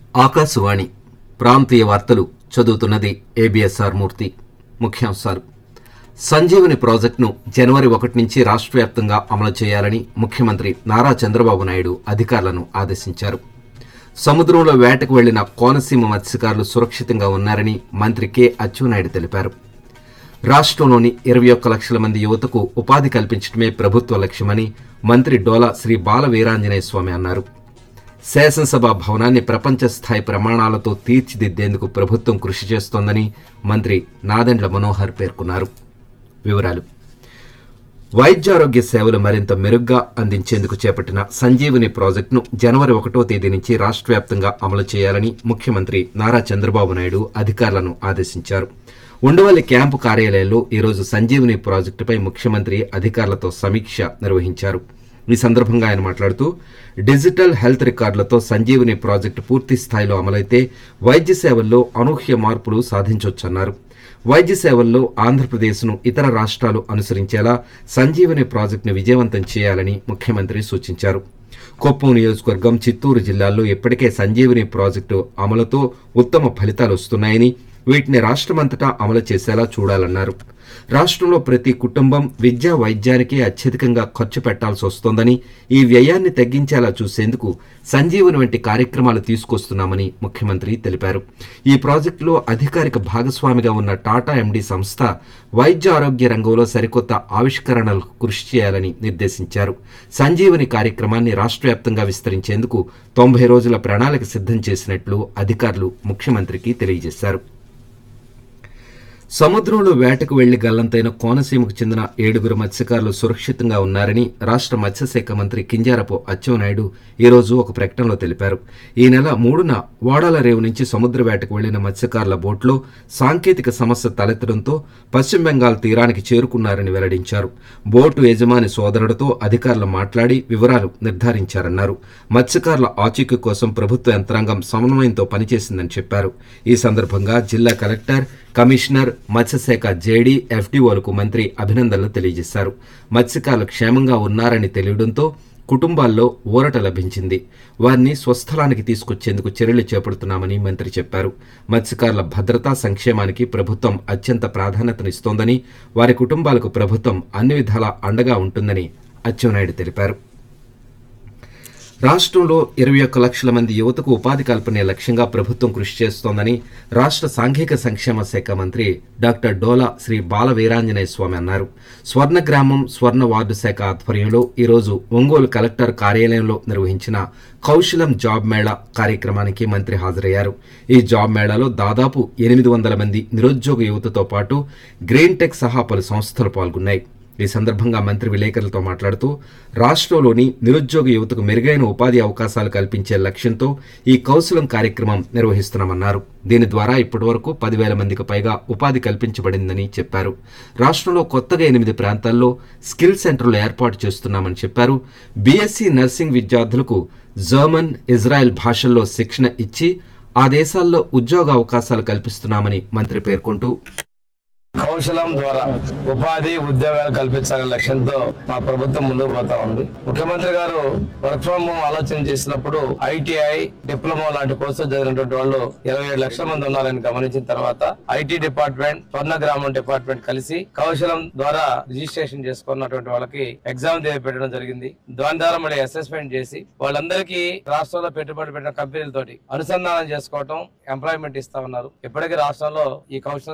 ఆకాశవాణి ప్రాంతీయ వార్తలు చదువుతున్నది ఏబిఎస్ఆర్ మూర్తి ముఖ్యాంశాలు సంజీవని ప్రాజెక్టును జనవరి ఒకటి నుంచి రాష్ట్ర వ్యాప్తంగా అమలు చేయాలని ముఖ్యమంత్రి నారా చంద్రబాబు నాయుడు అధికారులను ఆదేశించారు సముద్రంలో వేటకు వెళ్లిన కోనసీమ మత్స్యకారులు సురక్షితంగా ఉన్నారని మంత్రి కె అచ్చెన్నాయుడు తెలిపారు రాష్ట్రంలోని ఇరవై ఒక్క లక్షల మంది యువతకు ఉపాధి కల్పించడమే ప్రభుత్వ లక్ష్యమని మంత్రి డోలా శ్రీ బాల వీరాంజనేయ స్వామి అన్నారు శాసనసభ భవనాన్ని ప్రపంచ స్థాయి ప్రమాణాలతో తీర్చిదిద్దేందుకు ప్రభుత్వం కృషి చేస్తోందని మంత్రి నాదెండ్ల మనోహర్ పేర్కొన్నారు వివరాలు వైద్యారోగ్య సేవలు మరింత మెరుగ్గా అందించేందుకు చేపట్టిన సంజీవని ప్రాజెక్టును జనవరి ఒకటో తేదీ నుంచి రాష్ట్ర వ్యాప్తంగా అమలు చేయాలని ముఖ్యమంత్రి నారా చంద్రబాబు నాయుడు అధికారులను ఆదేశించారు ఉండవల్లి క్యాంపు కార్యాలయంలో ఈరోజు సంజీవని ప్రాజెక్టుపై ముఖ్యమంత్రి అధికారులతో సమీక్ష నిర్వహించారు ఈ సందర్భంగా ఆయన మాట్లాడుతూ డిజిటల్ హెల్త్ రికార్డులతో సంజీవని ప్రాజెక్టు పూర్తి స్థాయిలో అమలైతే వైద్య సేవల్లో అనూహ్య మార్పులు సాధించవచ్చన్నారు వైద్య సేవల్లో ఆంధ్రప్రదేశ్ను ఇతర రాష్ట్రాలు అనుసరించేలా సంజీవని ప్రాజెక్టును విజయవంతం చేయాలని ముఖ్యమంత్రి సూచించారు కొప్పం నియోజకవర్గం చిత్తూరు జిల్లాల్లో ఇప్పటికే సంజీవని ప్రాజెక్టు అమలుతో ఉత్తమ ఫలితాలు వస్తున్నాయని వీటిని రాష్ట్రమంతటా అమలు చేసేలా చూడాలన్నారు రాష్ట్రంలో ప్రతి కుటుంబం విద్యా వైద్యానికి అత్యధికంగా ఖర్చు పెట్టాల్సి వస్తోందని ఈ వ్యయాన్ని తగ్గించేలా చూసేందుకు సంజీవని వంటి కార్యక్రమాలు తీసుకొస్తున్నామని ముఖ్యమంత్రి తెలిపారు ఈ ప్రాజెక్టులో అధికారిక భాగస్వామిగా ఉన్న టాటా ఎండీ సంస్థ వైద్య ఆరోగ్య రంగంలో సరికొత్త ఆవిష్కరణలకు కృషి చేయాలని నిర్దేశించారు సంజీవని కార్యక్రమాన్ని రాష్ట్ర వ్యాప్తంగా విస్తరించేందుకు తొంభై రోజుల ప్రణాళిక సిద్ధం చేసినట్లు అధికారులు ముఖ్యమంత్రికి తెలియజేశారు సముద్రంలో వేటకు వెళ్లి గల్లంతైన కోనసీమకు చెందిన ఏడుగురు మత్స్యకారులు సురక్షితంగా ఉన్నారని రాష్ట్ర మత్స్యశాఖ మంత్రి కింజారపు అచ్చెన్నాయుడు ఈరోజు ఒక ప్రకటనలో తెలిపారు ఈ నెల మూడున వాడాల రేవు నుంచి సముద్ర వేటకు వెళ్లిన మత్స్యకారుల బోట్లో సాంకేతిక సమస్య తలెత్తడంతో పశ్చిమ బెంగాల్ తీరానికి చేరుకున్నారని వెల్లడించారు బోటు యజమాని సోదరుడితో అధికారులు మాట్లాడి వివరాలు నిర్ధారించారన్నారు మత్స్యకారుల ఆచూకీ కోసం ప్రభుత్వ యంత్రాంగం సమన్వయంతో పనిచేసిందని చెప్పారు ఈ సందర్భంగా జిల్లా కలెక్టర్ కమిషనర్ మత్స్యశాఖ జేడీ ఎఫ్డీఓలకు మంత్రి అభినందనలు తెలియజేశారు మత్స్యకారులు క్షేమంగా ఉన్నారని తెలియడంతో కుటుంబాల్లో ఊరట లభించింది వారిని స్వస్థలానికి తీసుకొచ్చేందుకు చర్యలు చేపడుతున్నామని మంత్రి చెప్పారు మత్స్యకారుల భద్రతా సంక్షేమానికి ప్రభుత్వం అత్యంత ప్రాధాన్యతనిస్తోందని వారి కుటుంబాలకు ప్రభుత్వం అన్ని విధాలా అండగా ఉంటుందని అచ్చెన్నాయుడు తెలిపారు రాష్ట్రంలో ఇరవై ఒక్క లక్షల మంది యువతకు ఉపాధి కల్పనే లక్ష్యంగా ప్రభుత్వం కృషి చేస్తోందని రాష్ట్ర సాంఘిక సంక్షేమ శాఖ మంత్రి డాక్టర్ డోలా శ్రీ బాల వీరాంజనేయ స్వామి అన్నారు స్వర్ణ గ్రామం స్వర్ణ వార్డు శాఖ ఆధ్వర్యంలో ఈరోజు ఒంగోలు కలెక్టర్ కార్యాలయంలో నిర్వహించిన కౌశలం జాబ్ మేళా కార్యక్రమానికి మంత్రి హాజరయ్యారు ఈ జాబ్ మేళాలో దాదాపు ఎనిమిది వందల మంది నిరుద్యోగ యువతతో పాటు గ్రీన్ టెక్ సహా పలు సంస్థలు పాల్గొన్నాయి ఈ సందర్భంగా మంత్రి విలేకరులతో మాట్లాడుతూ రాష్ట్రంలోని నిరుద్యోగ యువతకు మెరుగైన ఉపాధి అవకాశాలు కల్పించే లక్ష్యంతో ఈ కౌశలం కార్యక్రమం నిర్వహిస్తున్నామన్నారు దీని ద్వారా ఇప్పటివరకు పదివేల మందికి పైగా ఉపాధి కల్పించబడిందని చెప్పారు రాష్ట్రంలో కొత్తగా ఎనిమిది ప్రాంతాల్లో స్కిల్ సెంటర్లు ఏర్పాటు చేస్తున్నామని చెప్పారు బీఎస్సీ నర్సింగ్ విద్యార్థులకు జర్మన్ ఇజ్రాయెల్ భాషల్లో శిక్షణ ఇచ్చి ఆ దేశాల్లో ఉద్యోగ అవకాశాలు కల్పిస్తున్నామని మంత్రి పేర్కొంటూ కౌశలం ద్వారా ఉపాధి ఉద్యోగాలు కల్పించాలనే లక్ష్యంతో మా ప్రభుత్వం ముందుకు పోతా ఉంది ముఖ్యమంత్రి గారు వర్క్ ఫ్రం హోమ్ ఆలోచన చేసినప్పుడు ఐటీఐ డిప్లొమా లాంటి కోర్సులు చదివినటువంటి వాళ్ళు ఇరవై ఏడు లక్షల మంది ఉన్నారని గమనించిన తర్వాత ఐటీ డిపార్ట్మెంట్ స్వర్ణ గ్రామం డిపార్ట్మెంట్ కలిసి కౌశలం ద్వారా రిజిస్ట్రేషన్ చేసుకున్నటువంటి వాళ్ళకి ఎగ్జామ్ పెట్టడం జరిగింది దాని ద్వారా మళ్ళీ అసెస్మెంట్ చేసి వాళ్ళందరికీ రాష్ట్రంలో పెట్టుబడి పెట్టిన కంపెనీలతోటి అనుసంధానం చేసుకోవటం ఎంప్లాయ్మెంట్ ఇస్తా ఉన్నారు ఇప్పటికీ రాష్ట్రంలో ఈ కౌశలం